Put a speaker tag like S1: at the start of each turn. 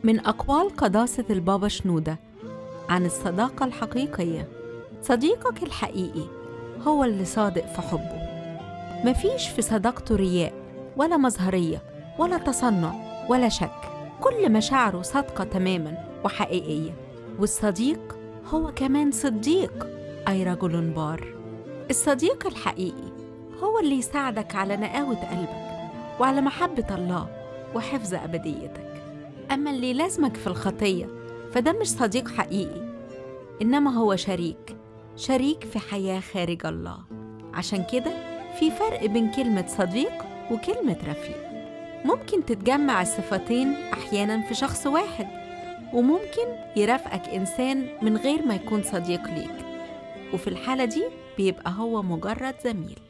S1: من أقوال قداسة البابا شنودة عن الصداقة الحقيقية صديقك الحقيقي هو اللي صادق في حبه مفيش في صداقته رياء ولا مظهرية ولا تصنع ولا شك كل مشاعره صادقة تماما وحقيقية والصديق هو كمان صديق أي رجل بار الصديق الحقيقي هو اللي يساعدك على نقاوة قلبك وعلى محبة الله وحفظ أبديتك أما اللي لازمك في الخطية فده مش صديق حقيقي إنما هو شريك شريك في حياة خارج الله عشان كده في فرق بين كلمة صديق وكلمة رفيق ممكن تتجمع الصفتين أحيانا في شخص واحد وممكن يرافقك إنسان من غير ما يكون صديق ليك وفي الحالة دي بيبقى هو مجرد زميل